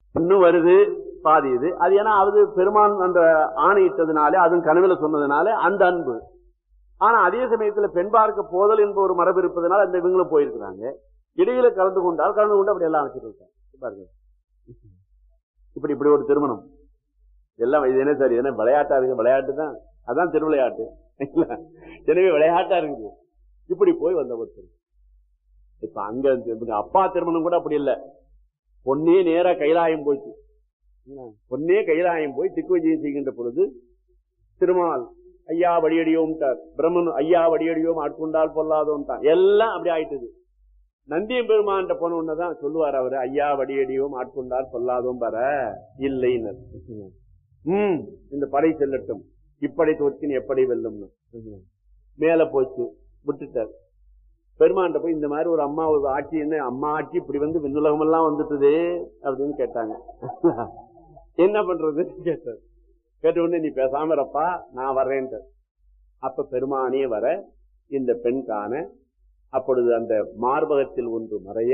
இன்னும் வருது பாதி இது அது ஏன்னா அது பெருமான் அந்த ஆணையிட்டதுனாலே அதுவும் கனவுல சொன்னதுனால அந்த அன்பு ஆனா அதே சமயத்துல பெண் பார்க்க போதல் என்ப ஒரு மரபு இருப்பதனால அந்த இவங்களும் போயிருக்கிறாங்க இடையில கலந்து கொண்டால் கலந்து கொண்டு அப்படி எல்லாம் அழைச்சிட்டு இருக்காங்க பாருங்க இப்படி இப்படி ஒரு திருமணம் எல்லாம் இது என்ன சார் என்ன விளையாட்டா இருக்கு விளையாட்டு தான் அதான் திருவிளையாட்டு எனவே விளையாட்டா இருக்குது இப்படி போய் வந்த ஒருத்தர் இப்ப அங்க இவங்க அப்பா திருமணம் கூட அப்படி இல்லை பொன்னே நேரா கைலாயம் போச்சு பொன்னே கைலாயம் போய் திக்கு விஜயம் செய்கின்ற பொழுது திருமால் ஐயா வடியடியோம்ட்டார் பிரம்மன் ஐயா வடியடியோம் ஆட்கொண்டால் பொல்லாதோம்ட்டார் எல்லாம் அப்படி ஆயிட்டது நந்தியம் பெருமான் போன உடனேதான் சொல்லுவார் அவரு ஐயா வடியடியோம் ஆட்கொண்டால் பொல்லாதோம் வர இல்லைன்னு உம் இந்த படை செல்லட்டும் இப்படை தோற்றின் எப்படி வெல்லும்னு மேல போச்சு விட்டுட்டார் பெருமாண்ட போய் இந்த மாதிரி ஒரு அம்மா ஒரு ஆட்சி என்ன அம்மா ஆட்சி இப்படி வந்து விண்ணுலகம் எல்லாம் வந்துட்டுது அப்படின்னு கேட்டாங்க என்ன பண்றது கேட்டார் கேட்ட உடனே நீ பேசாம இருப்பா நான் வர்றேன்ட்டு அப்ப பெருமானே வர இந்த பெண் காண அப்பொழுது அந்த மார்பகத்தில் ஒன்று மறைய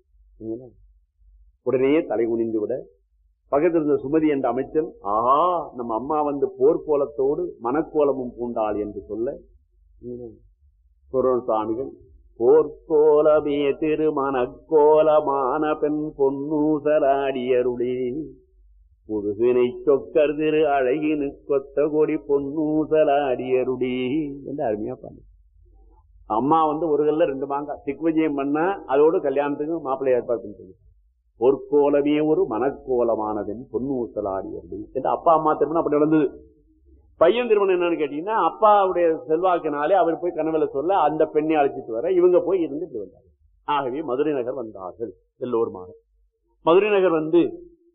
உடனே தலை குனிந்து விட பக்கத்தில் இருந்த சுமதி என்ற அமைச்சன் ஆஹா நம்ம அம்மா வந்து போர்க்கோலத்தோடு மனக்கோலமும் பூண்டாள் என்று சொல்ல குரோன் சுவாமிகள் போர்க்கோலமே திருமணக்கோலமான பெண் பொன்னூசலாடியருளே புருகினை சொக்கர் திரு அழகினு கொத்த கொடி பொன்னூசலாடியருளே என்று அருமையா பாடு அம்மா வந்து ஒரு கல்ல ரெண்டு மாங்காய் திக்விஜயம் பண்ணா அதோடு கல்யாணத்துக்கு மாப்பிள்ளை ஏற்பாடு சொல்லி பொற்கோலமே ஒரு மனக்கோலமானதன் பொன்னூசலாடியருளே என்று அப்பா அம்மா திருமணம் அப்படி நடந்தது பையன் திருமணம் என்னன்னு கேட்டீங்கன்னா அப்பாவுடைய செல்வாக்கினாலே அவர் போய் கனவுல சொல்ல அந்த பெண்ணை அழைச்சிட்டு வர இவங்க போய் இருந்துட்டு வந்தாங்க ஆகவே மதுரை நகர் வந்தார்கள் எல்லோருமாக மதுரை நகர் வந்து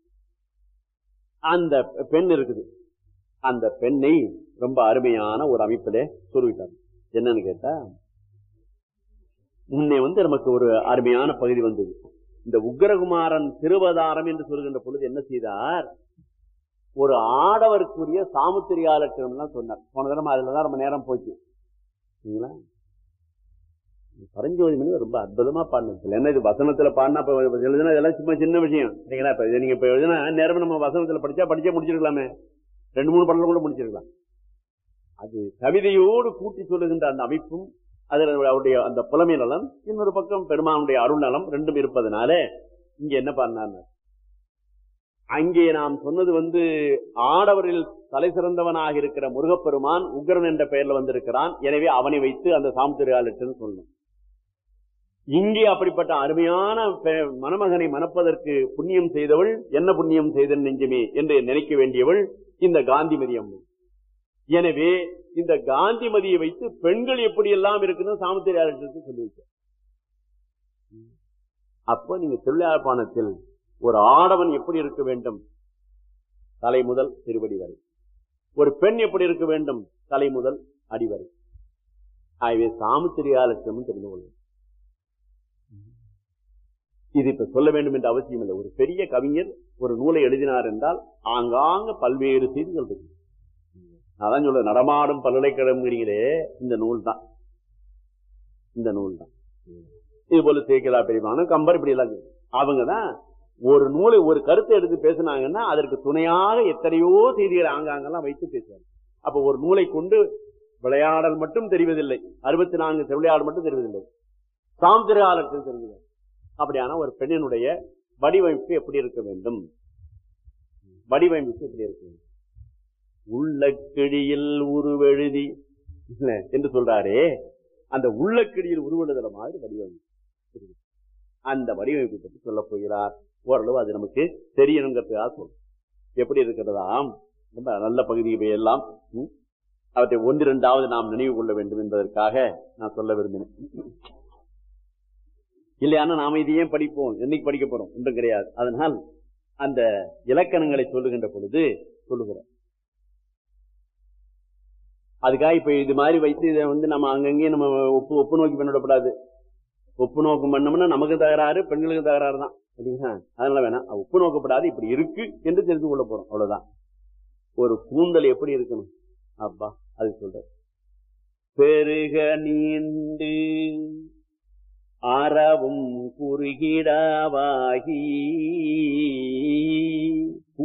அந்த பெண் இருக்குது அந்த பெண்ணை ரொம்ப அருமையான ஒரு அமைப்பிலே சொல்லிட்டாங்க என்னன்னு கேட்டா முன்னே வந்து நமக்கு ஒரு அருமையான பகுதி வந்தது இந்த உக்ரகுமாரன் திருவதாரம் என்று சொல்கின்ற பொழுது என்ன செய்தார் ஒரு ஆடவருக்குரிய சாமுத்திரியா லட்சணம் சொன்னார் போன தடவை அதுலதான் ரொம்ப நேரம் போச்சு சரிங்களா பரஞ்சோதி மணி ரொம்ப அற்புதமா பாடினது என்ன இது வசனத்துல பாடினா இப்ப எழுதுனா இதெல்லாம் சும்மா சின்ன விஷயம் சரிங்களா இப்ப இதை நீங்க இப்ப எழுதுனா நேரம் நம்ம வசனத்துல படிச்சா படிச்சே முடிச்சிருக்கலாமே ரெண்டு மூணு படங்கள் கூட முடிச்சிருக்கலாம் அது கவிதையோடு கூட்டி சொல்லுகின்ற அந்த அமைப்பும் அதில் அவருடைய அந்த புலமை நலம் இன்னொரு பக்கம் பெருமானுடைய அருள் நலம் ரெண்டும் இருப்பதனால இங்க என்ன பண்ணார் அங்கே நாம் சொன்னது வந்து ஆடவரில் தலை சிறந்தவனாக இருக்கிற முருகப்பெருமான் உக்ரன் என்ற பெயர்ல வந்திருக்கிறான் எனவே அவனை வைத்து அந்த சாமுத்திரியாலட்சன் சொல்லணும் இங்கே அப்படிப்பட்ட அருமையான மணமகனை மணப்பதற்கு புண்ணியம் செய்தவள் என்ன புண்ணியம் செய்தன் நெஞ்சுமே என்று நினைக்க வேண்டியவள் இந்த காந்திமதி அம்மன் எனவே இந்த காந்திமதியை வைத்து பெண்கள் எப்படி எல்லாம் இருக்குன்னு சாமுத்திரியாலட்சத்துக்கு சொல்லி வைக்க அப்போ நீங்க திருவிழாப்பானத்தில் ஒரு ஆடவன் எப்படி இருக்க வேண்டும் தலை முதல் திருவடி வரை ஒரு பெண் எப்படி இருக்க வேண்டும் தலை முதல் அடிவரை ஆகவே சாமுத்திரியாலட்சமும் தெரிந்து கொள்ளும் இது இப்ப சொல்ல வேண்டும் என்ற அவசியம் இல்லை ஒரு பெரிய கவிஞர் ஒரு நூலை எழுதினார் என்றால் ஆங்காங்க பல்வேறு செய்திகள் இருக்கு அதான் சொல்ல நடமாடும் பல்கலைக்கழகங்கிறீங்களே இந்த நூல் தான் இந்த நூல் தான் இது போல சேக்கலா பெரியமான கம்பர் இப்படி எல்லாம் அவங்க தான் ஒரு நூலை ஒரு கருத்தை எடுத்து பேசினாங்கன்னா அதற்கு துணையாக எத்தனையோ செய்திகளை ஆங்காங்கெல்லாம் வைத்து பேசுவாங்க அப்ப ஒரு நூலை கொண்டு விளையாடல் மட்டும் தெரிவதில்லை அறுபத்தி நான்கு விளையாடல் மட்டும் தெரிவதில்லை சாந்திராலத்தில் தெரிகிறது அப்படியான ஒரு பெண்ணினுடைய வடிவமைப்பு எப்படி இருக்க வேண்டும் வடிவமைப்பு எப்படி இருக்க வேண்டும் உள்ளக்கிடியில் உருவெழுதி என்று சொல்றாரே அந்த உள்ளக்கிடியில் உருவெழுதல மாதிரி வடிவமைப்பு அந்த வடிவமைப்பை பற்றி சொல்ல போகிறார் ஓரளவு அது நமக்கு தெரியணுங்கிறதுக்காக சொல்லும் எப்படி இருக்கிறதாம் ரொம்ப நல்ல பகுதியை எல்லாம் அவற்றை ஒன்று இரண்டாவது நாம் நினைவு கொள்ள வேண்டும் என்பதற்காக நான் சொல்ல விரும்பினேன் இல்லையானா நாம இதையே படிப்போம் என்னைக்கு படிக்க போறோம் ஒன்றும் கிடையாது அதனால் அந்த இலக்கணங்களை சொல்லுகின்ற பொழுது சொல்லுகிறோம் அதுக்காக இப்ப இது மாதிரி வைத்து இதை வந்து நம்ம அங்கங்கேயும் நம்ம ஒப்பு ஒப்பு நோக்கி பண்ணிவிடக்கூடாது ஒப்பு நோக்கம் பண்ணோம்னா நமக்கு தகராறு பெண்களுக்கு தகராறு தான் சரிங்களா அதனால வேணாம் ஒப்பு நோக்கப்படாது இப்படி இருக்கு என்று தெரிந்து கொள்ள போறோம் அவ்வளவுதான் ஒரு கூந்தல் எப்படி இருக்கணும் அப்பா அது சொல்ற பெருக நீண்டு அறவும் குறுகிடாவாகி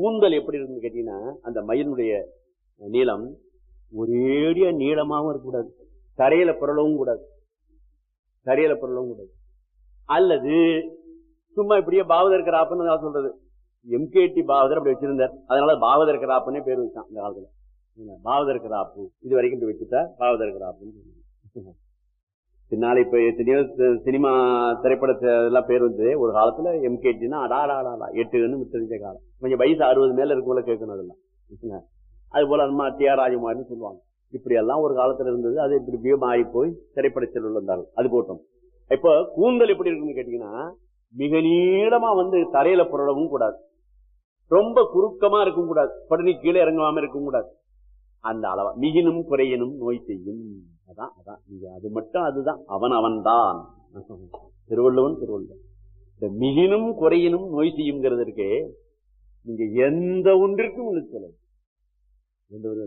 கூந்தல் எப்படி இருக்குன்னு கேட்டீங்கன்னா அந்த மயிலுடைய நீளம் ஒரேடியா நீளமாவும் இருக்கக்கூடாது தரையில புரளவும் கூடாது தரையில புரளவும் கூடாது அல்லது சும்மா இப்படியே பாவதர் கிராப்புன்னு நான் சொல்றது எம்கேடி பாவதர் அப்படி வச்சிருந்தார் அதனால பாவதர் கிராப்புன்னே பேர் வச்சான் இந்த காலத்துல என்ன, பாவதர் கிராப்பு இது வரைக்கும் இப்படி வச்சுட்டா பாவதர் கிராப்புன்னு சொல்லுவாங்க. பின்னால இப்ப எத்தனையோ சி- சினிமா திரைப்பட த- இதெல்லாம் பேர் வந்து ஒரு காலத்துல எம்கேடினா அடாடாடா எட்டுன்னு விட்டுருந்த காலம் கொஞ்சம் வயசு அறுபது மேல இருக்குள்ள கேட்கணும் அதெல்லாம் என்ன, அது போல அம்மா டி ஆர் ராஜகுமார்னு சொல்லுவாங்க இப்படி எல்லாம் ஒரு காலத்துல இருந்தது அது இப்படியே மாறி போய் திரைப்பட செல்வல் வந்தார்கள் அது போட்டோம் இப்ப கூந்தல் எப்படி இருக்குன்னு கேட்டீங்கன்னா மிக நீளமா வந்து தரையில புரளவும் கூடாது ரொம்ப குறுக்கமா இருக்கும் கூடாது படுனி கீழே இறங்காம இருக்கும் கூடாது அந்த அளவா மிகினும் குறையினும் நோய் செய்யும் அதான் அதான் நீங்க அது மட்டும் அதுதான் அவன் அவன்தான் திருவள்ளுவன் திருவள்ளுவன் இந்த மிகினும் குறையினும் நோய் செய்யுங்கிறது இருக்கே நீங்க எந்த ஒன்றிற்கும் நிற்கல எந்த ஒரு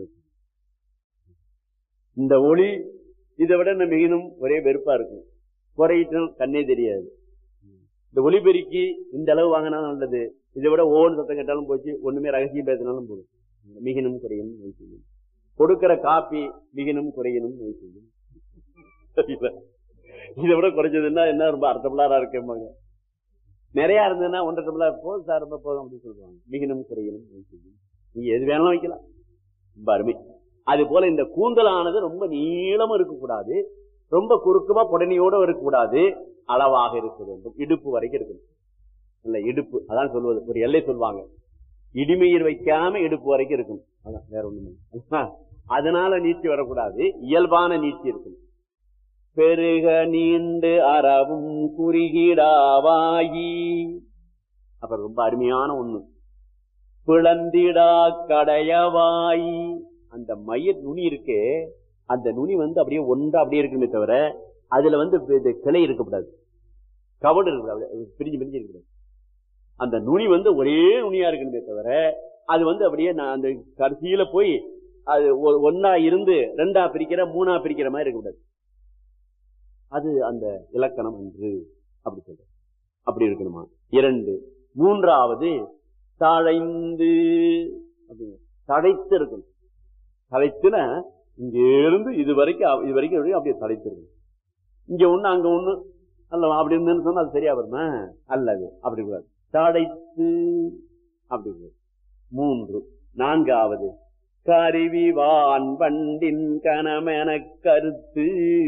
இந்த ஒளி இதை விட இந்த மிகினும் ஒரே வெறுப்பா இருக்கும் குறையிட்டும் கண்ணே தெரியாது இந்த ஒலிபெருக்கி இந்த அளவு வாங்கினா நல்லது இதை விட ஓன்னு சத்தம் கேட்டாலும் போச்சு ஒண்ணுமே ரகசியம் பேசினாலும் போதும் மிகினும் குறையினும் நோய் செய்யும் கொடுக்கிற காப்பி மிகினும் குறையினும் நோய் செய்யும் சரிங்களா? இதை விட குறைஞ்சதுன்னா என்ன ரொம்ப அர்த்தப்படாரா இருக்கேம்பாங்க நிறைய இருந்ததுன்னா ஒன்றரை டம்ளர் போதும் சார் ரொம்ப போதும் அப்படின்னு சொல்லுவாங்க மிகினும் குறையினும் நோய் செய்யும் நீங்க எது வேணாலும் வைக்கலாம் ரொம்ப அருமை அது போல இந்த கூந்தலானது ரொம்ப நீளமா இருக்கக்கூடாது ரொம்ப குறுக்கமா புடனையோட இருக்கக்கூடாது அளவாக இருக்க வேண்டும் இடுப்பு வரைக்கும் இருக்கணும் இல்ல இடுப்பு அதான் சொல்வது ஒரு எல்லை சொல்லுவாங்க இடிமையில் வைக்காம இடுப்பு வரைக்கும் இருக்கும் அதான் வேற ஒண்ணுமே அதனால நீச்சி வரக்கூடாது இயல்பான நீச்சி இருக்கணும் பெருக நீண்டு அறவும் குறுகிடாவாயி அப்புறம் ரொம்ப அருமையான ஒண்ணு பிளந்திடா கடையவாய் அந்த மைய நுனி இருக்கே அந்த நுனி வந்து அப்படியே ஒன்றா அப்படியே இருக்குமே தவிர அதுல வந்து இப்ப இது கிளை இருக்கக்கூடாது கவடு இருக்கக்கூடாது பிரிஞ்சு பிரிஞ்சு இருக்கக்கூடாது அந்த நுனி வந்து ஒரே நுனியா இருக்கணுமே தவிர அது வந்து அப்படியே நான் அந்த கடைசியில போய் அது ஒ- ஒண்ணா இருந்து ரெண்டா பிரிக்கிற மூணா பிரிக்கிற மாதிரி இருக்கக்கூடாது அது அந்த இலக்கணம் என்று அப்படி சொல்ற அப்படி இருக்கணுமா இரண்டு மூன்றாவது தழைந்து அப்படிங்க தழைத்து இருக்கணும் தழைத்துனா இங்க இருந்து இது வரைக்கும் அவ- இது வரைக்கும் அப்படியே அப்படியே தழைத்து இருக்கணும் இங்க ஒண்ணு அங்க ஒண்ணு அல்ல அப்படி இருந்தேன்னு சொன்னா அது சரியா வருமா அல்லது அப்படி கூடாது தடைத்து அப்படி கூடாது. மூன்று நான்காவது கருவிவான் வண்டின் கனமென கருத்து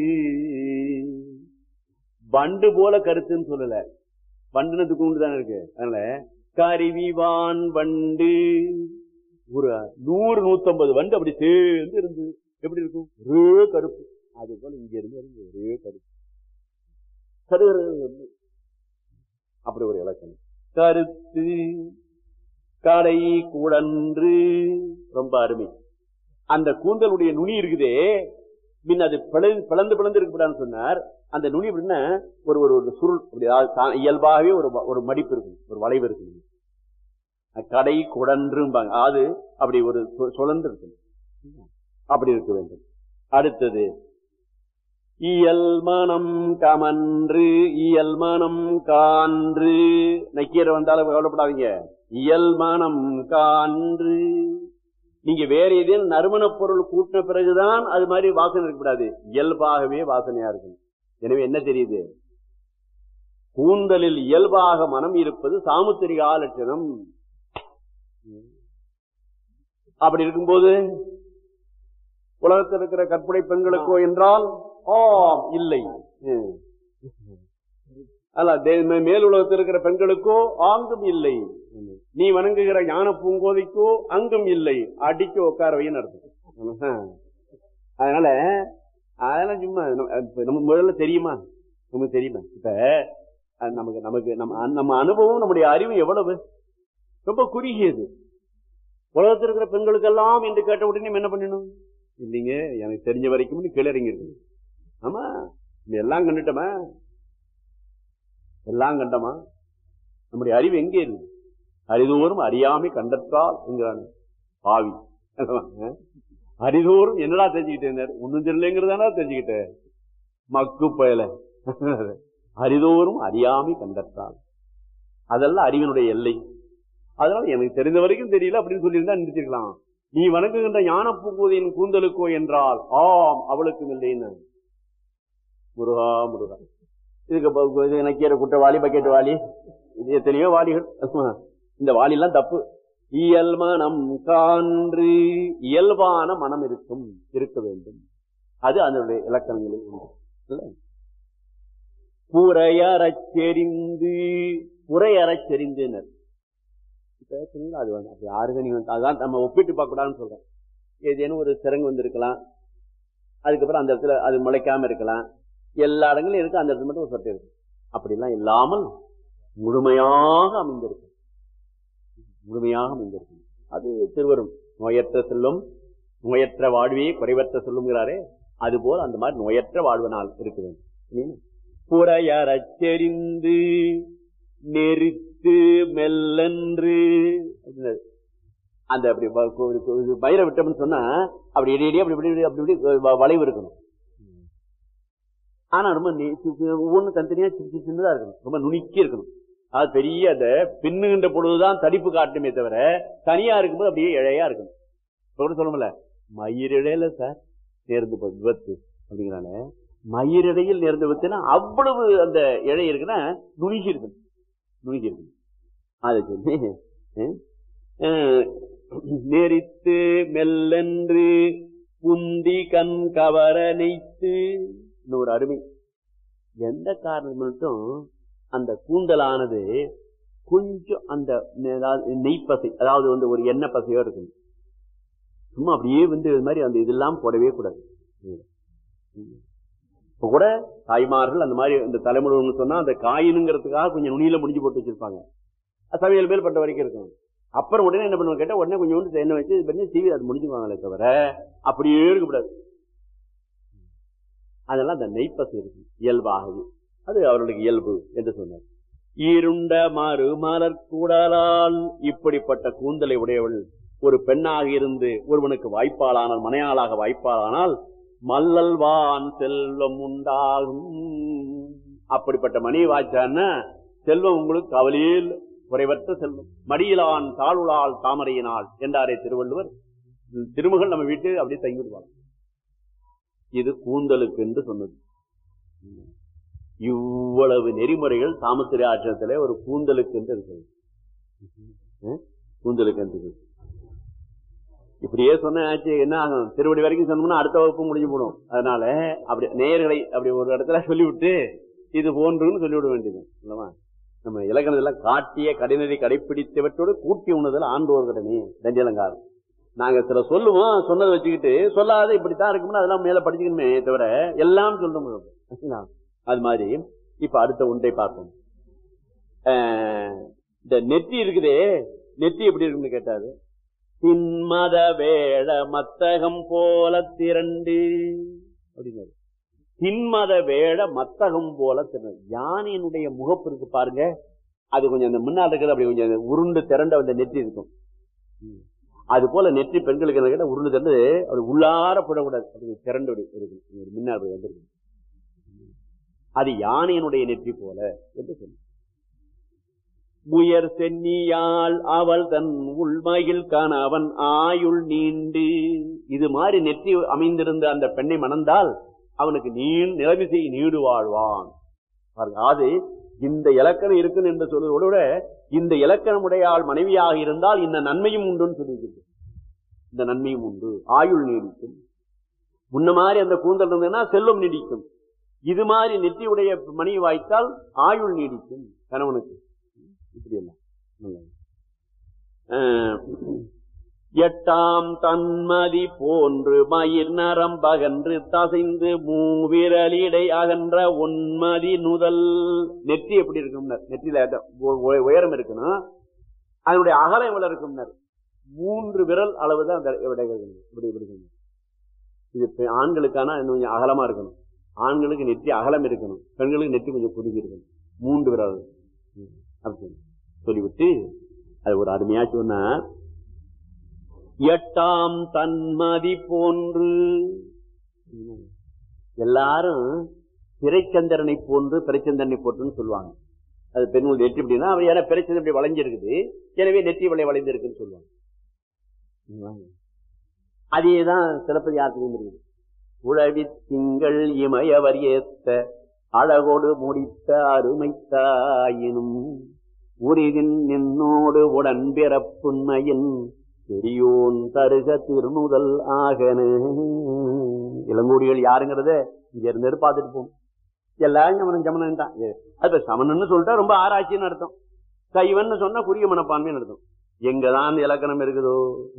வண்டு போல கருத்துன்னு சொல்லல வண்டுனதுக்கு உண்டு தானே இருக்கு அதனால கருவிவான் வண்டு ஒரு நூறு நூத்தம்பது வண்டு அப்படி சேர்ந்து இருந்தது எப்படி இருக்கும் ஒரே கருப்பு அது போல இங்க இருந்து இருந்து ஒரே கருப்பு கருகிறது அப்படி ஒரு இலக்கணம் கருத்து கடை குழன்று ரொம்ப அருமை அந்த கூந்தலுடைய நுனி இருக்குதே பின் அது பிளந்து பிளந்து பிளந்து இருக்கக்கூடாதுன்னு சொன்னார் அந்த நுனி எப்படின்னா ஒரு ஒரு ஒரு சுருள் அப்படி அதாவது தா- இயல்பாகவே ஒரு வ- ஒரு மடிப்பு இருக்கும் ஒரு வளைவு இருக்கும் கடை குடன்றும்பாங்க அது அப்படி ஒரு சு- சுழன்று இருக்கும் அப்படி இருக்க வேண்டும் அடுத்தது இயல் மனம் கமன்று இயல் மனம் கான்று நக்கீரை வந்தாலும் கவலைப்படாதீங்க இயல் மனம் கான்று நீங்க வேற ஏதேனும் நறுமணப் பொருள் கூட்டின பிறகுதான் அது மாதிரி வாசனை இருக்கக்கூடாது இயல்பாகவே வாசனையா இருக்கும் எனவே என்ன தெரியுது கூந்தலில் இயல்பாக மனம் இருப்பது சாமுத்திரிகா லட்சணம் அப்படி இருக்கும்போது உலகத்தில் இருக்கிற கற்புடை பெண்களுக்கோ என்றால் ஆம் இல்லை ம். அல்ல தே- மே- மேல் உலகத்தில் இருக்கிற பெண்களுக்கோ ஆங்கும் இல்லை நீ வணங்குகிற ஞான பூங்கோதைக்கோ அங்கும் இல்லை அடிக்க உட்கார வைன்னு அர்த்தம் அதனால அதெல்லாம் சும்மா நம்ம இப்ப நம்ம முதல்ல தெரியுமா நமக்கு தெரியுமா இப்ப அது நமக்கு நமக்கு நம்ம நம்ம அனுபவம் நம்முடைய அறிவு எவ்வளவு ரொம்ப குறுகியது உலகத்தில் இருக்கிற பெண்களுக்கெல்லாம் என்று கேட்ட உடனே நம்ம என்ன பண்ணணும் இல்லைங்க எனக்கு தெரிஞ்ச வரைக்கும் நீ கீழே இறங்கி இருக்கு ஆமா நீ எல்லாம் கண்டுட்டோமா எல்லாம் கண்டமா நம்முடைய அறிவு எங்கே இருக்கு அறிதோறும் அறியாமை கண்டற்றால் என்கிறான் பாவி அஹ்? அறிதோறும் என்னடா தெரிஞ்சுக்கிட்டேன் ஒன்னும் தெரியலங்கிறதானா தெரிஞ்சுக்கிட்டேன் மக்கு பயல அறிதோறும் அறியாமை கண்டற்றால் அதெல்லாம் அறிவினுடைய எல்லை அதனால எனக்கு தெரிந்த வரைக்கும் தெரியல அப்படின்னு சொல்லியிருந்தா நிறுத்திருக்கலாம் நீ வணங்குகின்ற ஞான பூங்குதியின் கூந்தலுக்கோ என்றால் ஆம் அவளுக்கும் இல்லைன்னு முருகா முருகா இதுக்கு ப- இது நக்கீர குற்றவாளி பக்கெட் வாளி இது எத்தனையோ வாளிகள் இந்த வாளி எல்லாம் தப்பு இயல் மனம் கான்று இயல்பான மனம் இருக்கும் இருக்க வேண்டும் அது அதனுடைய இலக்கணங்களில் உண்டு இல்ல? புறையறச் செறிந்து புறையறச் செறிந்துனர் இப்ப சொன்னீங்களா, அது வந்து அப்படி யாருக்கு நீங்க வந்து- அதான் நம்ம ஒப்பிட்டு பார்க்க கூடாதுன்னு சொல்றேன் ஏதேனும் ஒரு சிறங்கு வந்திருக்கலாம் அதுக்கப்புறம் அந்த இடத்துல அது முளைக்காம இருக்கலாம் எல்லா இடங்களும் இருக்கு அந்த இடத்துல மட்டும் ஒரு சட்டை இருக்கு அப்படிலாம் இல்லாமல் முழுமையாக அமைந்திருக்கு முழுமையாக அமைந்திருக்கு அது திருவரும் நோயற்ற செல்லும் நோயற்ற வாழ்வே குறைவற்ற சொல்லுங்கிறாரே அதுபோல் அந்த மாதிரி நோயற்ற வாழ்வனால் இருக்க வேண்டும் புறையறச் செறிந்து நெறித்து மெல்லன்று அப்படின்னாரு. அந்த அப்படி வ- கு- கு- இது பயிரை விட்டோம்னு சொன்னா அப்படி இடி இடி அப்படி இப்படி இப்படி அப்படி இப்படி வ- வளைவு இருக்கணும் ஆனா ரொம்ப நி- சி- சி- ஒவ்வொன்றும் தனித்தனியா சின்ன சின்னதா இருக்கணும் ரொம்ப நுணுக்கி இருக்கணும் அது பெரிய அந்த பின்னுகின்ற பொழுதுதான் தடிப்பு காட்டுமே தவிர தனியா இருக்கும்போது அப்படியே இழையா இருக்கணும் இப்ப கூட சொல்லுமில்ல மயிரிழையில சார் நேர்ந்து போய் விபத்து அப்படிங்கிறாங்க மயிரிழையில் நேர்ந்து விபத்துனா அவ்வளவு அந்த இழை இருக்குன்னா நுணுகி இருக்கணும் நுணுகி இருக்கணும் அதை சொல்லி அஹ், அஹ், நெறித்து மெல்லென்று புந்தி கண் கவர நெய்த்து இன்னொரு அருமை எந்த காரணம் மட்டும் அந்த கூந்தலானது கொஞ்சம் அந்த அதாவது நெய்ப்பசை அதாவது வந்து ஒரு எண்ணெய் பசையோ இருக்கணும் சும்மா அப்படியே வந்து இது மாதிரி அந்த இதெல்லாம் போடவே கூடாது இப்ப கூட தாய்மார்கள் அந்த மாதிரி இந்த தலைமுறை சொன்னா அந்த காயினுங்கிறதுக்காக கொஞ்சம் நுனியில முடிஞ்சு போட்டு வச்சிருப்பாங்க அது சமையல் மேல் பட்ட வரைக்கும் இருக்கும் அப்புறம் உடனே என்ன பண்ணுவாங்க கேட்டா உடனே கொஞ்சம் வந்து எண்ணெய் வச்சு இது பண்ணி சீவி அது முடிஞ்சுக்குவாங்களே தவிர அப்படியே இருக்கக்கூடாது அதெல்லாம் அந்த நெய்ப்பசை இருக்கு இயல்பாகவே அது அவர்களுக்கு இயல்பு என்று சொன்னார் இருண்ட மறு மலர் கூடலால் இப்படிப்பட்ட கூந்தலை உடையவள் ஒரு பெண்ணாக இருந்து ஒருவனுக்கு வாய்ப்பாளானால் மனையாளாக வாய்ப்பாளானால் மல்லல்வான் செல்வம் உண்டாகும் அப்படிப்பட்ட மணி வாய்ச்சான்னா செல்வம் உங்களுக்கு கவலையே இல்லை குறைவற்ற செல்வம் மடியிலான் தாளுளால் தாமரையினால் என்றாரே திருவள்ளுவர் திருமகள் நம்ம வீட்டு அப்படியே தங்கி விடுவாங்க இது கூந்தலுக்கு என்று சொன்னது இவ்வளவு நெறிமுறைகள் சாமுத்திரி ஆற்றத்திலே ஒரு கூந்தலுக்கு என்று இருக்கிறது ம்? கூந்தலுக்கு என்று இருக்கு. இப்படியே சொன்ன ஆச்சு என்ன ஆகும் திருவடி வரைக்கும் சொன்னோம்னா அடுத்த வகுப்பு முடிஞ்சு போடும் அதனால அப்படி நேயர்களை அப்படி ஒரு இடத்துல சொல்லிவிட்டு இது போன்றுன்னு சொல்லிவிட வேண்டியது இல்லவா நம்ம இலக்கணத்தெல்லாம் காட்டிய கடைநெறி கடைப்பிடித்தவற்றோடு கூட்டி உணர்தல் ஆண்டோர் கடனே தண்டியலங்காரம் நாங்க சில சொல்லுவோம் சொன்னதை வச்சுக்கிட்டு சொல்லாத இப்படித்தான் இருக்கும்னு அதெல்லாம் மேல படிச்சுக்கணுமே தவிர எல்லாம் சொல்ல முடியும் அது மாதிரி இப்ப அடுத்த ஒன்றை பார்ப்போம் ஆஹ், இந்த நெத்தி இருக்குதே நெத்தி எப்படி இருக்குன்னு கேட்டாரு தின்மத வேள மத்தகம் போல திரண்டு அப்படின்னாரு தின்மத வேள மத்தகம் போல திரண்டு யானையினுடைய முகப்பு இருக்கு பாருங்க அது கொஞ்சம் அந்த முன்னாடி இருக்கிறது அப்படி கொஞ்சம் உருண்டு திரண்ட அந்த நெற்றி இருக்கும் ம். அது போல நெற்றி பெண்களுக்கு என்ன கேட்டா உருண்டு திரண்டு அப்படி உள்ளார போடக்கூடாது அப்படி திரண்டு அப்படி இருக்கு ஒரு முன்னாடி அப்படி வந்திருக்கு அது யானையினுடைய நெற்றி போல என்று சொன்ன முயர் சென்னியால் அவள் தன் உள்மயில் கணவன் ஆயுள் நீண்டு இது மாதிரி நெற்றி அமைந்திருந்த அந்த பெண்ணை மணந்தால் அவனுக்கு நீள் நிலைமிசை நீடு வாழ்வான் பாருங்க அது இந்த இலக்கணம் இருக்குன்னு என்று சொல்வதோடு விட இந்த இலக்கணம் உடையாள் மனைவியாக இருந்தால் இந்த நன்மையும் உண்டுன்னு சொல்லியிருக்கு இந்த நன்மையும் உண்டு ஆயுள் நீடிக்கும் முன்ன மாதிரி அந்த கூந்தல் இருந்ததுன்னா செல்வம் நீடிக்கும் இது மாதிரி நெற்றியுடைய மணி வாய்த்தால் ஆயுள் நீடிக்கும் கணவனுக்கு இப்படி எல்லாம் நல்லது. அஹ், எட்டாம் தன்மதி போன்று மயிர் நரம்பகன்று தசைந்து மூவிரலிடை அகன்ற உன்மதி நுதல் நெற்றி எப்படி இருக்கும்னர் நெற்றியில அந்த உ- உ- உயரம் இருக்கணும் அதனுடைய அகலம் எவ்வளவு இருக்கும்னர் மூன்று விரல் அளவு தான் அந்த விடைகள் இப்படி இப்படி இருக்கணும். இது பெ- ஆண்களுக்கான இன்னும் கொஞ்சம் அகலமா இருக்கணும் ஆண்களுக்கு நெற்றி அகலம் இருக்கணும் பெண்களுக்கு நெற்றி கொஞ்சம் குறுகி இருக்கணும் மூன்று விரல் ம், அப்படி சொல்லி- சொல்லிவிட்டு அது ஒரு அருமையா சொன்னா எட்டாம் தன்மதி போன்று எல்லாரும் பிறைச்சந்திரனை போன்று பிறைச்சந்திரனை போன்றுன்னு சொல்லுவாங்க அது பெண்ணுடைய நெற்றி அப்படின்னா அவர் ஏன்னா பிரச்சனை இப்படி வளைஞ்சிருக்குது எனவே நெற்றி வளை வளைந்திருக்குன்னு சொல்லுவாங்க அதேதான் சிலப்பதி யாருக்கும் இருக்குது உழவி திங்கள் இமயவர் ஏத்த அழகோடு முடித்த அருமைத்தாயினும் உரிதின் நின்னோடு உடன் பிறப்புண்மையின் பெரியோன் தருக திருமுதல் ஆகன இளங்கூடிகள் யாருங்கிறத இங்க இருந்து பார்த்துட்டு போகும் எல்லாரும் சமணன் சமணன் தான் அது சமணன்னு சொல்லிட்டா ரொம்ப ஆராய்ச்சின்னு அர்த்தம் சைவன் சொன்னா குறுகிய மனப்பான்மைன்னு அர்த்தம் எங்கதான் அந்த இலக்கணம் இருக்குதோ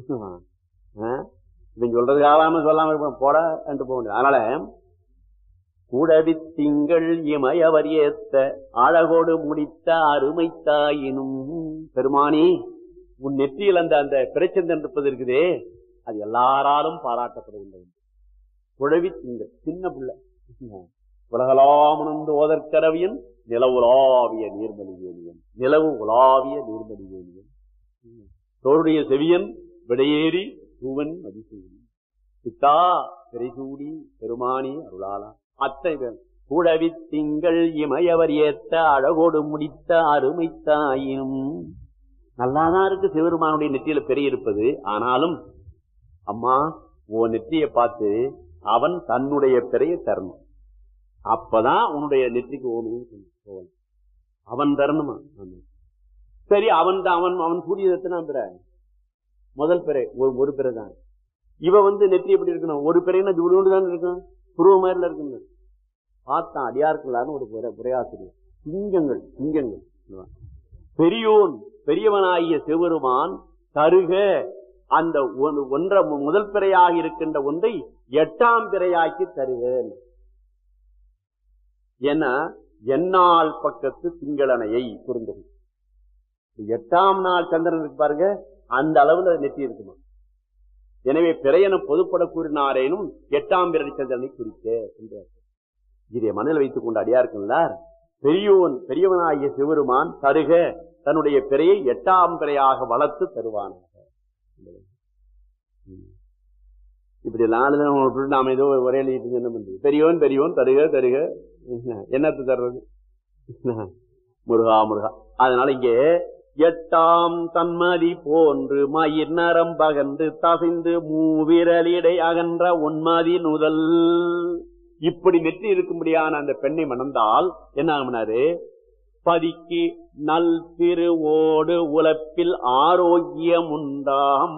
இவன் சொல்றது ஆளாம சொல்லாம இருப்போம் போட என்று போக முடியாது அதனால கூடவி திங்கள் இமயவர் ஏத்த அழகோடு முடித்த அருமை தாயினும் பெருமானி உன் நெற்றியில் அந்த அந்த பிரச்சந்தன் இருப்பது இருக்குதே அது எல்லாராலும் பாராட்டப்படுகின்றது குழவி திங்கள் சின்ன பிள்ளை உலகலாமனந்து ஓதற்கரவியன் நிலவுலாவிய நீர்மலி வேலியன் நிலவு உலாவிய நீர்மலி வேலியன் தோருடைய செவியன் விடையேறி தூவன் மதிசூடி பித்தா திரைசூடி பெருமானி அருளாளா அத்தை குழவி திங்கள் இமயவர் ஏத்த அழகோடு முடித்த அருமை தாயினும் நல்லாதான் இருக்கு சிவருமானுடைய நெற்றியில பெரிய இருப்பது ஆனாலும் அம்மா உன் நெற்றியை பார்த்து அவன் தன்னுடைய பிறைய தரணும் அப்பதான் உன்னுடைய நெற்றிக்கு ஓணும் அவன் தரணுமா சரி அவன் தான் அவன் அவன் கூடியது எத்தனை பிற முதல் பிறை ஒரு பிறை தான் இவ வந்து நெற்றி எப்படி இருக்கணும் ஒரு பிறைன்னா ஜூலியோடு தான் இருக்கும் புருவ மாதிரில இருக்குங்க பார்த்தான் அடியார்களான ஒரு புரையாசிரியர் சிங்கங்கள் சிங்கங்கள் பெரியோன் பெரியவனாகிய சிவருமான் தருக அந்த ஒன்ற முதல் பிறையாக இருக்கின்ற ஒன்றை எட்டாம் பிறையாக்கி தருக என என்னால் பக்கத்து திங்களனையை புரிந்தது எட்டாம் நாள் சந்திரன் இருக்கு பாருங்க அந்த அளவுல நெற்றி இருக்குமா எனவே பிறையன பொதுப்பட கூறினாரேனும் எட்டாம் பிறை சந்திரனை குறிக்க என்றார் இதை மனதில் வைத்துக் கொண்டு அடியா இருக்குள்ளார் பெரியோன் பெரியவனாகிய சிவருமான் தருக தன்னுடைய பிறையை எட்டாம் பிறையாக வளர்த்து தருவானாக இப்படி நாலு நாம ஏதோ ஒரே எழுதிட்டு என்ன பண்றது பெரியவன் பெரியவன் தருக தருக என்னத்து தர்றது முருகா முருகா அதனால இங்கே எட்டாம் தன்மதி போன்று மயிர் நரம் பகன்று தசைந்து மூவிரலிடை அகன்ற உன்மதி நுதல் இப்படி நெற்றி இருக்கும்படியான அந்த பெண்ணை மணந்தால் என்ன ஆகுனாரு பதிக்கு நல் திருவோடு உலப்பில் ஆரோக்கியம் உண்டாம்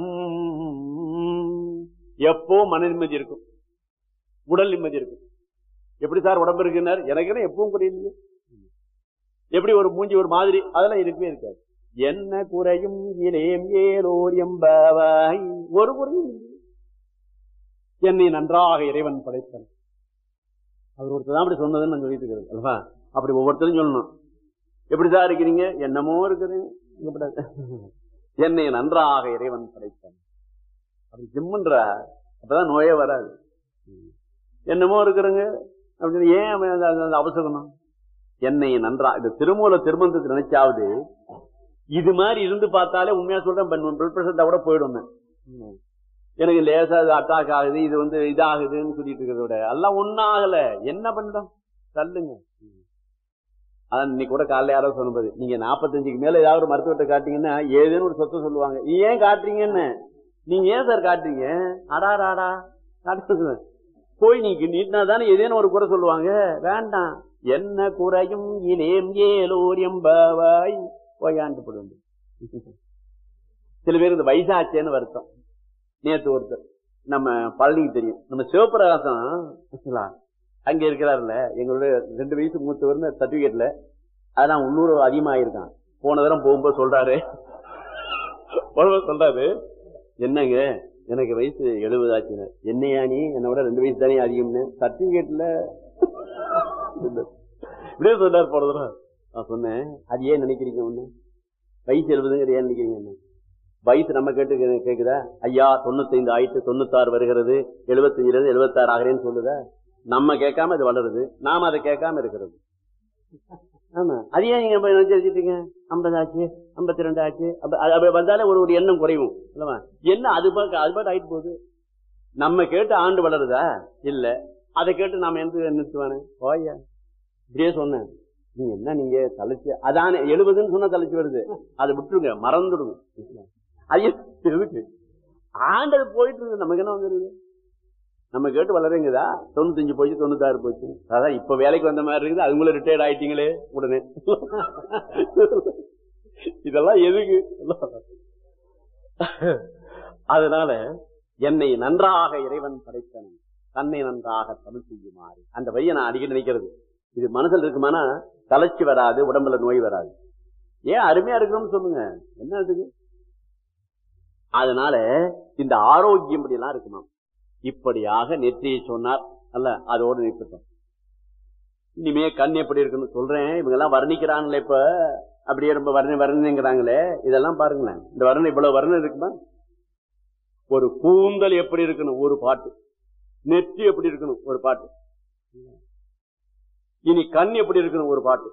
எப்போ மன நிம்மதி இருக்கும் உடல் நிம்மதி இருக்கும் எப்படி சார் உடம்பு இருக்குன்னார் எனக்கு எப்பவும் புரியலையே எப்படி ஒரு மூஞ்சி ஒரு மாதிரி அதெல்லாம் இருக்கவே இருக்காது என்ன குறையும் இளையம் ஏலோர் எம்பாவாய் ஒரு குறையும் என்னை நன்றாக இறைவன் படைத்தான் அவர் ஒருத்தர் தான் அப்படி சொன்னதுன்னு நான் சொல்லிட்டு இருக்கிறது அல்லவா அப்படி ஒவ்வொருத்தரும் சொல்லணும் எப்படி சார் இருக்கிறீங்க என்னமோ இருக்கிறேன் என்னை நன்றாக இறைவன் படைத்தான் அப்படி ஜிம்முன்ற அப்பதான் நோயே வராது என்னமோ இருக்கிறங்க அப்படின்னு ஏன் அவசரம் என்னை நன்றா இந்த திருமூல திருமந்தத்தை நினைச்சாவது இது மாதிரி இருந்து பார்த்தாலே உண்மையா சொல்றேன் பிளட் பிரஷர் கூட போயிடும் எனக்கு லேசா அட்டாக் ஆகுது இது வந்து இதாகுதுன்னு சொல்லிட்டு இருக்கிறத விட எல்லாம் ஒன்னும் ஆகல என்ன பண்ணிடும் தள்ளுங்க அதான் இன்னைக்கு கூட காலைல யாரோ சொன்னது நீங்க நாற்பத்தஞ்சுக்கு மேல ஏதாவது ஒரு மருத்துவத்தை காட்டீங்கன்னா ஏதேன்னு ஒரு சொத்தை சொல்லுவாங்க ஏன் காட்டுறீங்கன்னு நீங்க ஏன் சார் காட்டுறீங்க அடாடாடா காட்டு போய் நீங்க நீட்டினா தானே ஏதேனும் ஒரு குறை சொல்லுவாங்க வேண்டாம் என்ன குறையும் இலேம் ஏலோர் எம்பாவாய் போயாண்டு போடுவோம் சில பேர் இந்த வயசாச்சேன்னு வருத்தம் நேற்று ஒருத்தர் நம்ம பழனிக்கு தெரியும் நம்ம சிவபிரகாசம் அங்க இருக்கிறாருல்ல எங்களுடைய ரெண்டு வயசு மூத்தவர்னு சர்டிபிகேட்ல அதான் உள்ளூர் அதிகமாயிருக்கான் போன தரம் போகும்போது சொல்றாரு சொல்றாரு என்னங்க எனக்கு வயசு எழுபது ஆச்சுன்னு என்னையா நீ என்னை விட ரெண்டு வயசு தானே அதிகம்னு சர்டிபிகேட்ல இப்படியே சொன்னார் போன தடவை நான் சொன்னேன் அது ஏன் நினைக்கிறீங்க ஒண்ணு வயசு எழுபதுங்கிறது ஏன் நினைக்கிறீங்க வயசு நம்ம கேட்டு கேக்குதா ஐயா தொண்ணூத்தைந்து ஆயிட்டு தொண்ணூத்தாறு வருகிறது எழுபத்தஞ்சுல இருந்து எழுபத்தாறு ஆகிறேன்னு சொல்லுதா நம்ம கேட்காம அது வளருது நாம அதை கேட்காம இருக்கிறது ஆமா அது ஏன் நீங்க நினைச்சிருக்கீங்க ஐம்பது ஆச்சு ஐம்பத்தி ரெண்டு ஆச்சு அப்படி வந்தாலே ஒரு ஒரு எண்ணம் குறையும் இல்லவா என்ன அது பாட்டு அது பாட்டு ஆயிட்டு போகுது நம்ம கேட்டு ஆண்டு வளருதா இல்ல அதை கேட்டு நாம எந்த நிறுத்துவானே ஓய்யா இப்படியே சொன்னேன் நீங்க என்ன நீங்க தலைச்சு அதானே எழுபதுன்னு சொன்னா தலைச்சு வருது அதை விட்டுருங்க மறந்துடுங்க அது எதுக்கு ஆண்டது போயிட்டு இருக்கு நமக்கு என்ன வந்துருது நம்ம கேட்டு வளருங்குதா தொண்ணூத்தஞ்சு போச்சு தொண்ணூத்தாறு போச்சு அதான் இப்ப வேலைக்கு வந்த மாதிரி இருக்குது அதுங்களும் ரிட்டையர்ட் ஆயிட்டீங்களே உடனே இதெல்லாம் எதுக்கு அதனால என்னை நன்றாக இறைவன் படைத்தன் தன்னை நன்றாக தமிழ் செய்யுமாறு அந்த வழியை நான் அடிக்கடி நினைக்கிறது இது மனசுல இருக்குமானா தளர்ச்சி வராது உடம்புல நோய் வராது ஏன் அருமையா இருக்கணும்னு சொல்லுங்க என்ன இதுக்கு அதனால இந்த ஆரோக்கியம் இப்படி எல்லாம் இருக்கணும் இப்படியாக நெற்றியை சொன்னார் அல்ல அதோடு நிற்கட்டும் இனிமே கண் எப்படி இருக்குன்னு சொல்றேன் இவங்க எல்லாம் வர்ணிக்கிறாங்களே இப்ப அப்படியே ரொம்ப வர்ண வர்ணனைங்கிறாங்களே இதெல்லாம் பாருங்களேன் இந்த வர்ணனை இவ்வளவு வர்ணனை இருக்குமா ஒரு கூந்தல் எப்படி இருக்கணும் ஒரு பாட்டு நெற்றி எப்படி இருக்கணும் ஒரு பாட்டு இனி கண் எப்படி இருக்கணும் ஒரு பாட்டு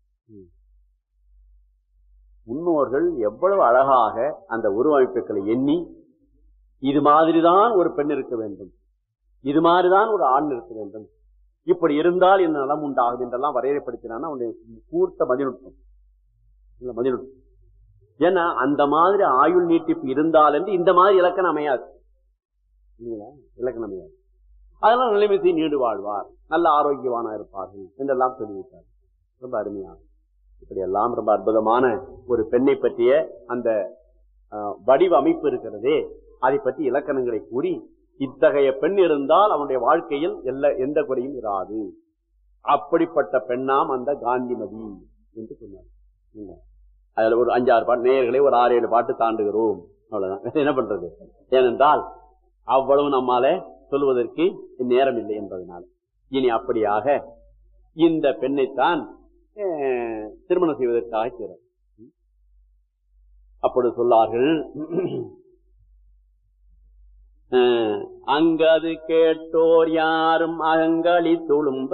முன்னோர்கள் எவ்வளவு அழகாக அந்த உருவமைப்புகளை எண்ணி இது மாதிரிதான் ஒரு பெண் இருக்க வேண்டும் இது மாதிரிதான் ஒரு ஆண் இருக்க வேண்டும் இப்படி இருந்தால் என்ன நலம் உண்டாகுது என்றெல்லாம் வரையறைப்படுத்தினான்னா அவனுடைய கூர்த்த மதிநுட்பம் இல்ல மதிநுட்பம் ஏன்னா அந்த மாதிரி ஆயுள் நீட்டிப்பு இருந்தால் என்று இந்த மாதிரி இலக்கணம் அமையாது இல்லைங்களா இலக்கணம் அமையாது அதெல்லாம் நிலைமை நீடு வாழ்வார் நல்ல ஆரோக்கியவானா இருப்பார்கள் என்றெல்லாம் சொல்லிவிட்டார் ரொம்ப அருமையான இப்படி எல்லாம் ரொம்ப அற்புதமான ஒரு பெண்ணை பற்றிய அந்த அஹ், வடிவ அமைப்பு இருக்கிறதே அதை பற்றி இலக்கணங்களை கூறி இத்தகைய பெண் இருந்தால் அவனுடைய வாழ்க்கையில் எல்லா எந்த குறையும் இராது அப்படிப்பட்ட பெண்ணாம் அந்த காந்திமதி என்று சொன்னார் இல்ல. அதுல ஒரு அஞ்சாறு பாட்டு நேயர்களை ஒரு ஆறு ஏழு பாட்டு தாண்டுகிறோம் அவ்வளவுதான் என்ன பண்றது ஏனென்றால் அவ்வளவு நம்மால சொல்வதற்கு நேரம் இல்லை என்பதனால் இனி அப்படியாக இந்த பெண்ணைத்தான் அஹ், திருமணம் செய்வதற்காக செய்கிறார் அப்பொழுது சொல்லார்கள் அஹ், அங்கது கேட்டோர் யாரும் அகங்களி துளும்ப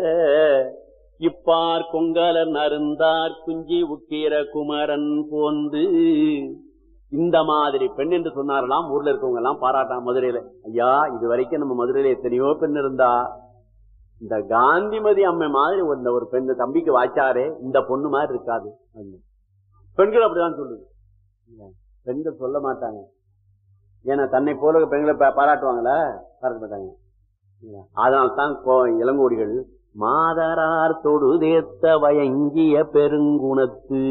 இப்பார் கொங்கலர் நருந்தார் குஞ்சி உக்கீர குமரன் போந்து இந்த மாதிரி பெண் என்று சொன்னாரலாம் ஊர்ல இருக்கவங்க எல்லாம் பாராட்டான் மதுரையில ஐயா இது வரைக்கும் நம்ம மதுரையில எத்தனையோ பெண் இருந்தா இந்த காந்திமதி அம்மை மாதிரி ஒரு ஒரு பெண் தம்பிக்கு வாய்ச்சாரே இந்த பொண்ணு மாதிரி இருக்காது அப்படின்னு. பெண்கள் அப்படிதான் சொல்லுது பெண்கள் சொல்ல மாட்டாங்க ஏன்னா தன்னை போல பெண்களை பா- பாராட்டுவாங்களா பாராட்ட மாட்டாங்க அதனால்தான் கோ- இளங்கோடிகள் மாதரார் தொடுதேத்த வயங்கிய பெருங்குணத்து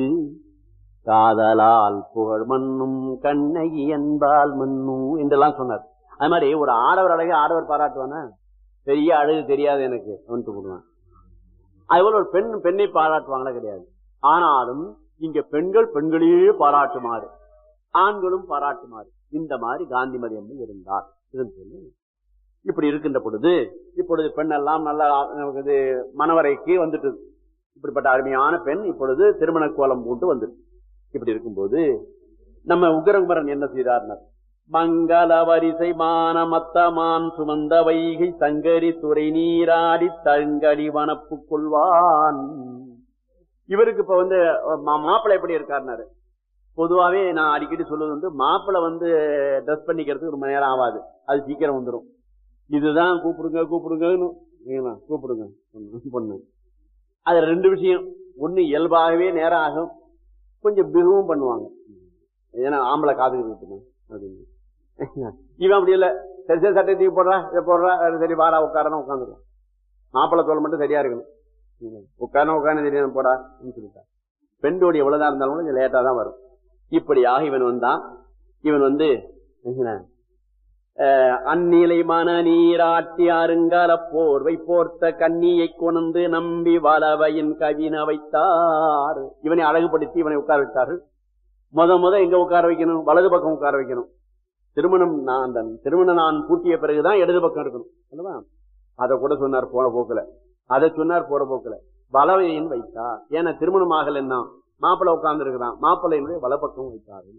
காதலால் புகழ் மண்ணும் கண்ணகி என்பால் மண்ணும் என்றெல்லாம் சொன்னார் அது மாதிரி ஒரு ஆடவர் அழகை ஆடவர் பாராட்டுவானா பெரிய அழகு தெரியாது எனக்கு அவன்ட்டு போடுவான் அதுபோல ஒரு பெண் பெண்ணை பாராட்டுவாங்களா கிடையாது ஆனாலும் இங்க பெண்கள் பெண்களையே பாராட்டுமாறு ஆண்களும் பாராட்டுமாறு இந்த மாதிரி காந்திமதி அம்மன் இருந்தார் இதுன்னு சொல்லி இப்படி இருக்கின்ற பொழுது இப்பொழுது பெண் எல்லாம் நல்லா நமக்கு இது மணவரைக்கு வந்துட்டு இப்படிப்பட்ட அருமையான பெண் இப்பொழுது திருமண கோலம் போட்டு வந்துட்டு இப்படி இருக்கும்போது நம்ம உக்ரகுமரன் என்ன செய்தார்னர் மங்கள வரிசை மான மத்தமான் சுமந்த வைகை சங்கரி துறை நீராடி தங்கடி வனப்பு கொள்வான் இவருக்கு இப்ப வந்து மா- மாப்பிள்ளை எப்படி இருக்காருனாரு பொதுவாவே நான் அடிக்கடி சொல்லுவது வந்து மாப்பிள்ளை வந்து ட்ரெஸ் பண்ணிக்கிறதுக்கு ரொம்ப நேரம் ஆகாது அது சீக்கிரம் வந்துடும் இதுதான் கூப்பிடுங்க கூப்பிடுங்கன்னு ஏங்களா, கூப்பிடுங்க பொண்ணு, பொண்ணு அது ரெண்டு விஷயம் ஒண்ணு இயல்பாகவே நேரம் ஆகும் கொஞ்சம் பிகவும் பண்ணுவாங்க ஏன்னா ஆம்பளை காதுக்கு இருக்கணும் அப்படின்னு இவன் அப்படி இல்ல சரி சரி சட்டை தூக்கி போடுறா இதை போடுறா அது சரி வாடா உட்காரணும் உட்காந்துருவான் மாப்பிள்ளை தோல் மட்டும் சரியா இருக்கணும் உட்காரணும் உட்காந்து தெரியும் போடா அப்படின்னு சொல்லிட்டா பெண்டோடி எவ்வளவுதான் இருந்தாலும் கொஞ்சம் லேட்டா தான் வரும் இப்படியாக இவன் வந்தான் இவன் வந்து என்ன, அஹ், அந்நிலை மன நீராட்டி அருங்கால போர்வை போர்த்த கண்ணியை கொணந்து நம்பி வலவையின் கவின வைத்தார் இவனை அழகுபடுத்தி இவனை உட்கார வைத்தார்கள் முத முத எங்க உட்கார வைக்கணும் வலது பக்கம் உட்கார வைக்கணும் திருமணம் நான் அந்த திருமணம் நான் பூட்டிய பிறகுதான் இடது பக்கம் இருக்கணும் அல்லவா அதை கூட சொன்னார் போன போக்குல அதை சொன்னார் போற போக்குல வலவையின் வைத்தார் ஏன்னா திருமணம் ஆகலைன்னா மாப்பிள்ளை உட்கார்ந்து இருக்கிறான் மாப்பிள்ளையினுடைய வலப்பக்கம் வைத்தார்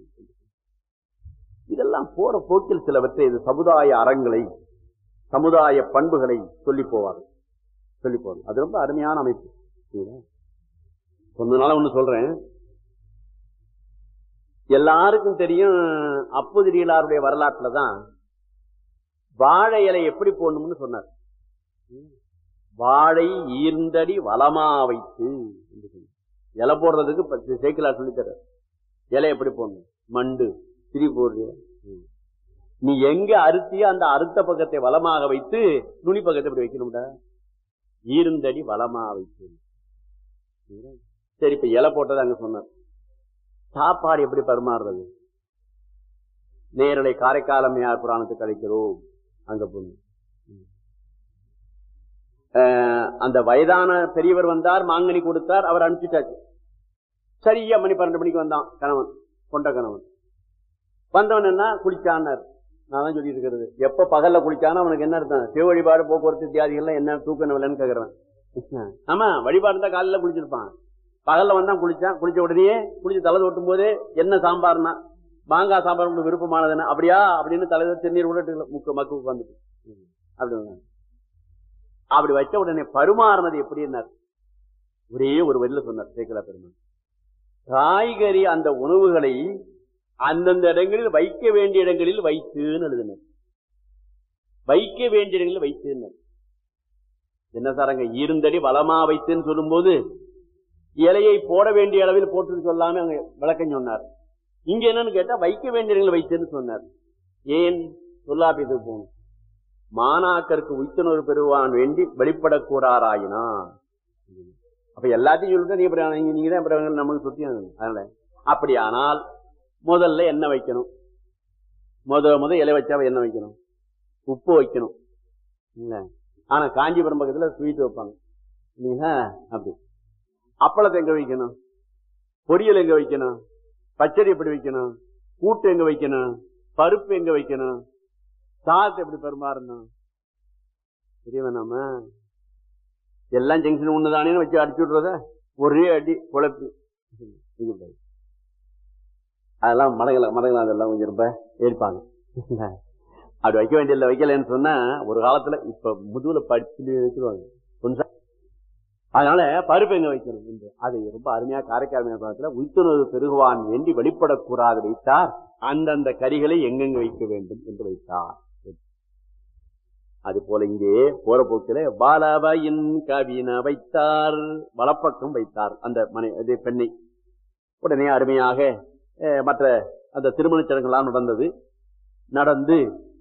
இதெல்லாம் போற போக்கில் சிலவற்றை இது சமுதாய அறங்களை சமுதாய பண்புகளை சொல்லி போவார்கள் சொல்லி போவாங்க அது ரொம்ப அருமையான அமைப்பு சரிங்களா? சொன்னதுனால ஒண்ணு சொல்றேன் எல்லாருக்கும் தெரியும் அப்புதிரிகளாருடைய வரலாற்றுல தான் வாழை இலை எப்படி போடணும்னு சொன்னார் வாழை ஈர்ந்தடி வளமா வைத்து என்று சொன்னார். இலை போடுறதுக்கு பத்து சேக்கிலா சொல்லித்தர இலை எப்படி போடணும் மண்டு திரி போடுறிய நீ எங்க அறுத்தியோ அந்த அறுத்த பக்கத்தை வளமாக வைத்து நுனி பக்கத்தை இப்படி வைக்கணும்டா ஈர்ந்தடி வளமா வைத்து சரி இப்ப இலை போட்டது அங்க சொன்னார் சாப்பாடு எப்படி பரிமாறுறது நேரலை காரைக்காலமையார் புராணத்துக்கு அழைக்கிறோம் அங்க போய் அந்த வயதான பெரியவர் வந்தார் மாங்கனி கொடுத்தார் அவர் அனுப்பிச்சிட்டாச்சு சரியா மணி பன்னெண்டு மணிக்கு வந்தான் கணவன் கொண்ட கணவன் வந்தவன் என்ன குளிச்சான்னார் நான் தான் சொல்லி இருக்கிறது எப்ப பகல்ல குளிச்சானோ அவனுக்கு என்ன அர்த்தம் சிவ வழிபாடு போக்குவரத்து தியாதிகள்லாம் என்ன தூக்கம் இல்லைன்னு கேக்குறேன் ஆமா வழிபாடு இருந்தா காலையில குளிச்சிருப்பான் பகல்ல வந்தான் குளிச்சான் குளிச்ச உடனே குளிச்சு தலை ஓட்டும் போதே என்ன சாம்பார்னா மாங்காய் சாம்பார் உங்களுக்கு விருப்பமானதுன்னு அப்படியா அப்படின்னு தலைவர் திருநீர் விட்டு முக்க மக்கு உட்காந்துட்டு அப்படி அப்படி வச்ச உடனே பருமாறினது எப்படின்னார் ஒரே ஒரு வரியில சொன்னார் சேக்கலா பெருமாள் காய்கறி அந்த உணவுகளை அந்தந்த இடங்களில் வைக்க வேண்டிய இடங்களில் வைத்துன்னு எழுதினார் வைக்க வேண்டிய இடங்களில் வைத்துன்னு என்ன சாரங்க ஈர்ந்தடி வளமா வைத்துன்னு சொல்லும்போது இலையை போட வேண்டிய அளவில் போட்டு சொல்லாம அங்க விளக்கம் சொன்னார் இங்க என்னன்னு கேட்டா வைக்க வேண்டிய இடங்களில் வைத்துன்னு சொன்னார் ஏன் சொல்லாபியத்துக்கு போகணும் மாணாக்கருக்கு உய்த்தனொரு பெறுவான் வேண்டி வெளிப்படக்கூறாராயினா அப்ப எல்லாத்தையும் சொல்லிட்டு நீங்க நீங்க தான் அப்புறம் நமக்கு சுத்தி அதனால அப்படியானால் முதல்ல என்ன வைக்கணும் முத முத இலை வச்சா என்ன வைக்கணும் உப்பு வைக்கணும் இல்ல ஆனா காஞ்சிபுரம் பக்கத்துல ஸ்வீட் வைப்பாங்க இல்லைங்களா அப்படி அப்பளத்தை எங்க வைக்கணும் பொரியல் எங்க வைக்கணும் பச்சடி எப்படி வைக்கணும் கூட்டு எங்க வைக்கணும் பருப்பு எங்க வைக்கணும் சாதத்தை எப்படி பரிமாறணும் தெரிய வேணாம எல்லாம் ஜங்ஷன் ஒண்ணுதானே வச்சு அடிச்சு விடுறத ஒரே அடி குழப்பி அதெல்லாம் மடங்கள மடங்கள அதெல்லாம் கொஞ்சம் ரொம்ப ஏற்பாங்க அப்படி வைக்க வேண்டியதில்ல வைக்கலன்னு சொன்னா ஒரு காலத்துல இப்ப முதுகுல படிச்சு வச்சிருவாங்க கொஞ்சம் அதனால பருப்பு எங்க வைக்கணும் என்று அதை ரொம்ப அருமையா காரைக்கால் காலத்துல உயிர்த்துணர்வு பெருகுவான் வேண்டி வெளிப்படக்கூடாது வைத்தார் அந்தந்த கரிகளை எங்கெங்க வைக்க வேண்டும் என்று வைத்தார் அது போல இங்கே போற போக்கில பாலவையின் கவின வைத்தார் வலப்பக்கம் வைத்தார் அந்த மனை இது பெண்ணை உடனே அருமையாக மற்ற அந்த திருமண சடங்குலாம் நடந்தது நடந்து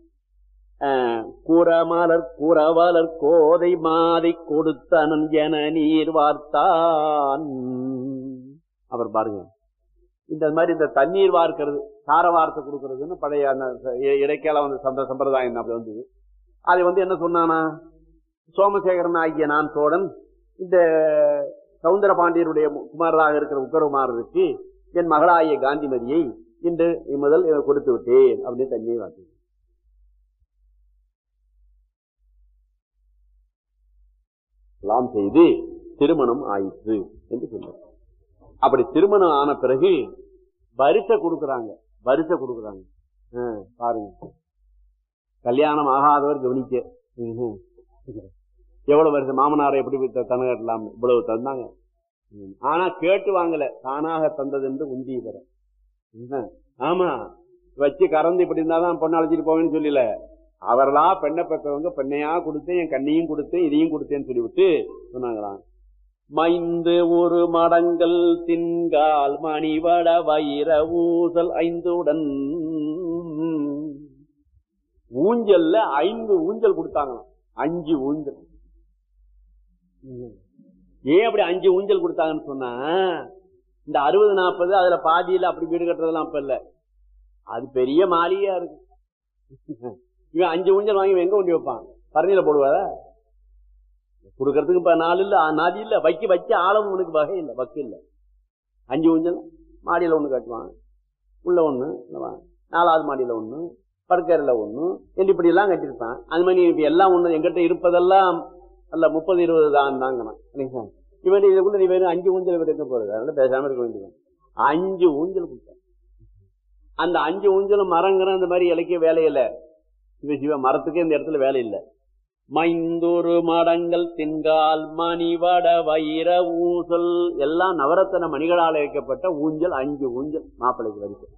கூறமாலர் கூறவாலர் கோதை மாதை கொடுத்தனன் என நீர் வார்த்தான் அவர் பாருங்க இந்த மாதிரி இந்த தண்ணீர் வார்க்கிறது சார வார்த்தை கொடுக்கறதுன்னு பழைய இடைக்கால வந்து சந்த சம்பிரதாயம் அப்படி வந்தது அதை வந்து என்ன சொன்னானா சோமசேகரன் ஆகிய நான் சோழன் இந்த சவுந்தர பாண்டியருடைய குமாரராக இருக்கிற உக்கரகுமாரருக்கு என் மகளாகிய காந்திமதியை இன்று முதல் கொடுத்து விட்டேன் அப்படின்னு தண்ணியை வார்த்தை எல்லாம் செய்து திருமணம் ஆயிற்று என்று சொன்னார் அப்படி திருமணம் ஆன பிறகு வரிசை கொடுக்கறாங்க வரிசை கொடுக்கறாங்க பாருங்க கல்யாணம் ஆகாதவர் கவனிக்க எவ்வளவு வருஷம் மாமனாரை எப்படி தனகட்டலாம் இவ்வளவு தந்தாங்க ஆனா கேட்டு வாங்கல தானாக தந்தது என்று உந்தி பெற ஆமா வச்சு கறந்து இப்படி இருந்தாதான் பொண்ணு அழைச்சிட்டு போவேன்னு சொல்லல அவர்களா பெண்ணை பெற்றவங்க பெண்ணையா கொடுத்தேன் என் கண்ணையும் கொடுத்தேன் இதையும் கொடுத்தேன்னு சொல்லிவிட்டு சொன்னாங்களாம் மைந்து ஒரு மடங்கள் தின்கால் மணிவட வைர ஊசல் ஐந்துடன் ஊஞ்சல்ல ஐந்து ஊஞ்சல் கொடுத்தாங்களாம் அஞ்சு ஊஞ்சல் ஏன் அப்படி அஞ்சு ஊஞ்சல் கொடுத்தாங்கன்னு சொன்னா இந்த அறுபது நாற்பது அதுல பாதியில அப்படி வீடு கட்டுறதெல்லாம் அப்ப இல்ல அது பெரிய மாளிகையா இருக்கு இவன் அஞ்சு ஊஞ்சல் வாங்கி எங்க கொண்டு வைப்பான் பரணியில போடுவாத கொடுக்கறதுக்கு இப்ப நாலு இல்ல நாதி இல்ல வைக்க வச்ச ஆழம் உனக்கு வகை இல்லை வக்கு இல்ல அஞ்சு ஊஞ்சல் மாடியில ஒண்ணு கட்டுவான் உள்ள ஒண்ணு நாலாவது மாடியில ஒண்ணு படுக்கறையில ஒண்ணு என்று இப்படி எல்லாம் கட்டிருப்பான் அது மாதிரி இப்ப எல்லாம் ஒண்ணு எங்கிட்ட இருப்பதெல்லாம் அல்ல முப்பது இருபது தான் தாங்கணும் இவன் இதுக்குள்ள நீ வேணும் அஞ்சு ஊஞ்சல் இருக்க போறது அதனால பேசாம இருக்க வேண்டியது அஞ்சு ஊஞ்சல் கொடுத்தான் அந்த அஞ்சு ஊஞ்சலும் மரங்கிற அந்த மாதிரி இலக்கிய வேலையில சிவ சிவ மரத்துக்கே இந்த இடத்துல வேலை இல்லை மைந்தூரு மடங்கள் தின்கால் மணிவட வைர ஊசல் எல்லாம் நவரத்தன மணிகளால் இழைக்கப்பட்ட ஊஞ்சல் அஞ்சு ஊஞ்சல் மாப்பிள்ளைக்கு வரிசை